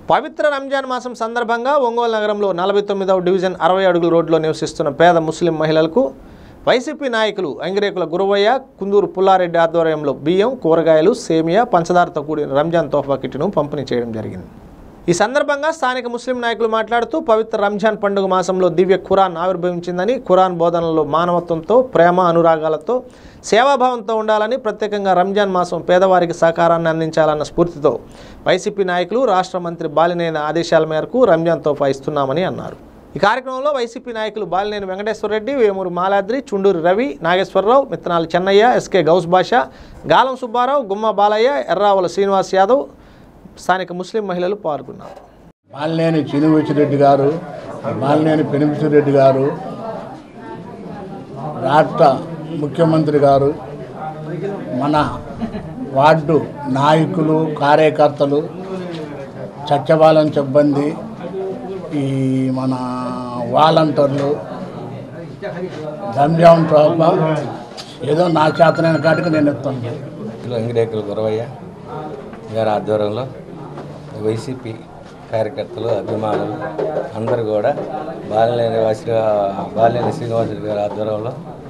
పవిత్ర రంజాన్ మాసం సందర్భంగా ఒంగోలు నగరంలో నలభై తొమ్మిదవ డివిజన్ అరవై అడుగుల రోడ్లో నివసిస్తున్న పేద ముస్లిం మహిళలకు వైసీపీ నాయకులు అంగిరేకుల గురవయ్య కుందూరు పుల్లారెడ్డి ఆధ్వర్యంలో బియ్యం కూరగాయలు సేమియా పంచదారతో కూడిన రంజాన్ తోఫా కిట్ను పంపిణీ చేయడం జరిగింది ఈ సందర్భంగా స్థానిక ముస్లిం నాయకులు మాట్లాడుతూ పవిత్ర రంజాన్ పండుగ మాసంలో దివ్య ఖురాన్ ఆవిర్భవించిందని ఖురాన్ బోధనలో మానవత్వంతో ప్రేమ అనురాగాలతో సేవాభావంతో ఉండాలని ప్రత్యేకంగా రంజాన్ మాసం పేదవారికి సహకారాన్ని అందించాలన్న స్ఫూర్తితో వైసీపీ నాయకులు రాష్ట్ర మంత్రి బాలినేని ఆదేశాల మేరకు రంజాన్ తోఫా ఇస్తున్నామని అన్నారు ఈ కార్యక్రమంలో వైసీపీ నాయకులు బాలినేని వెంకటేశ్వరరెడ్డి వేమూరు మాలాద్రి చుండూరు రవి నాగేశ్వరరావు మిత్తనాల చెన్నయ్య ఎస్కే గౌస్ బాషా గాలం సుబ్బారావు గుమ్మ బాలయ్య ఎర్రావుల శ్రీనివాస్ యాదవ్ స్థానిక ముస్లిం మహిళలు పాల్గొన్నారు మాలినేని చినివచ్చిరెడ్డి గారు మాలినేని పెనిమిసిరెడ్డి గారు రాష్ట్ర ముఖ్యమంత్రి గారు మన వార్డు నాయకులు కార్యకర్తలు సత్యపాలెం సిబ్బంది ఈ మన వాలంటీర్లు రంజాన్ తోప ఏదో నా చేతనైన కాటికి నేను ఎత్తాను వెంకటేకుల గురవయ్య గారి ఆధ్వర్యంలో వైసీపీ కార్యకర్తలు అభిమానులు అందరూ కూడా బాలినేని వాసి బాలినేని శ్రీనివాసుడు గారి ఆధ్వర్యంలో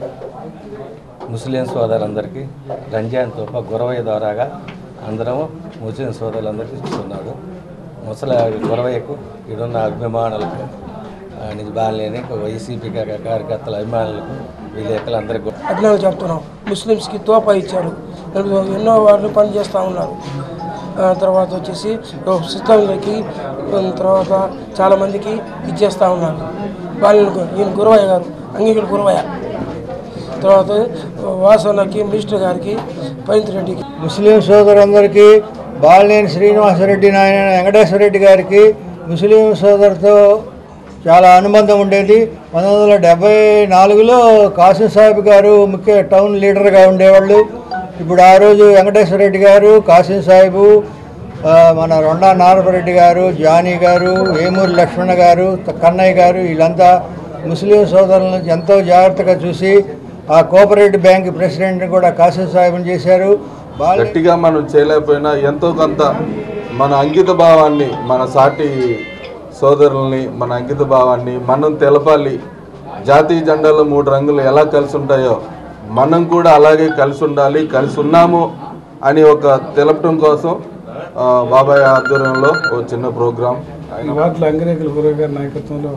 ముస్లిం సోదరులందరికీ రంజాన్ తోప గురవయ్య ద్వారాగా అందరం ముస్లిం సోదరులందరికీ ఇస్తున్నాడు ముసలి గురవయ్యకు ఇడున్న అభిమానులకు ఆ, నిజ బాలినేని వైసీపీ కార్యకర్తల అభిమానులకు విలేకరులందరికీ కూడా అట్లా చెప్తున్నాం ముస్లిమ్స్కి తోపా ఇచ్చారు ఎన్నో వాళ్ళు పని చేస్తూ ఉన్నారు ఆ తర్వాత వచ్చేసి సిస్టంలకి తర్వాత చాలామందికి ఇచ్చేస్తూ ఉన్నారు వాళ్ళని ఈయన గురవయ్య గారు అంగీకుడు గురవయ్య తర్వాత వాసనకి మినిస్టర్ గారికి పవిత్ర రెడ్డికి ముస్లిం సోదరులందరికీ బాలినేని శ్రీనివాసరెడ్డి నాయన వెంకటేశ్వరరెడ్డి గారికి ముస్లిం సోదరుతో చాలా అనుబంధం ఉండేది పంతొమ్మిది వందల డెబ్బై నాలుగులో కాసిం సాహిబ్ గారు ముఖ్య టౌన్ లీడర్గా ఉండేవాళ్ళు ఇప్పుడు ఆ రోజు వెంకటేశ్వరరెడ్డి గారు కాసిం సాహిబు ఆ, మన రొండా నారపరెడ్డి గారు జానీ గారు వేమూరి లక్ష్మణ గారు కన్నయ్య గారు వీళ్ళంతా ముస్లిం సోదరులను ఎంతో జాగ్రత్తగా చూసి ఆ కోఆపరేటివ్ బ్యాంక్ ప్రెసిడెంట్ని కూడా కాసిం సాహిబ్ని చేశారు బాలి గట్టిగా మనం చేయలేకపోయినా ఎంతో కొంత మన అంకిత భావాన్ని మన సాటి సోదరుల్ని మన అంకిత భావాన్ని మనం తెలపాలి జాతీయ జెండాలో మూడు రంగులు ఎలా కలిసి ఉంటాయో మనం కూడా అలాగే కలిసి ఉండాలి కలిసి ఉన్నాము అని ఒక తెలపడం కోసం ఆ, బాబాయ్ ఆధ్వర్యంలో ఓ చిన్న ప్రోగ్రాం ఈ వార్డులో అంగిరేకుల గురువు గారి నాయకత్వంలో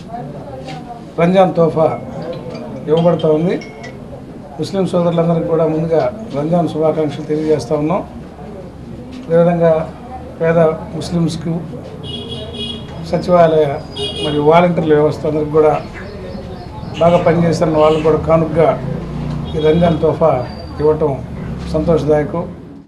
రంజాన్ తోఫా ఇవ్వబడతా ఉంది ముస్లిం సోదరులందరికీ కూడా ముందుగా రంజాన్ శుభాకాంక్షలు తెలియజేస్తా ఉన్నాం అదేవిధంగా పేద ముస్లిమ్స్కు సచివాలయ మరియు వాలంటీర్ల వ్యవస్థ అందరికి కూడా బాగా పనిచేస్తున్న వాళ్ళకు కూడా కానుకగా ఈ రంజాన్ తోఫా ఇవ్వటం సంతోషదాయకం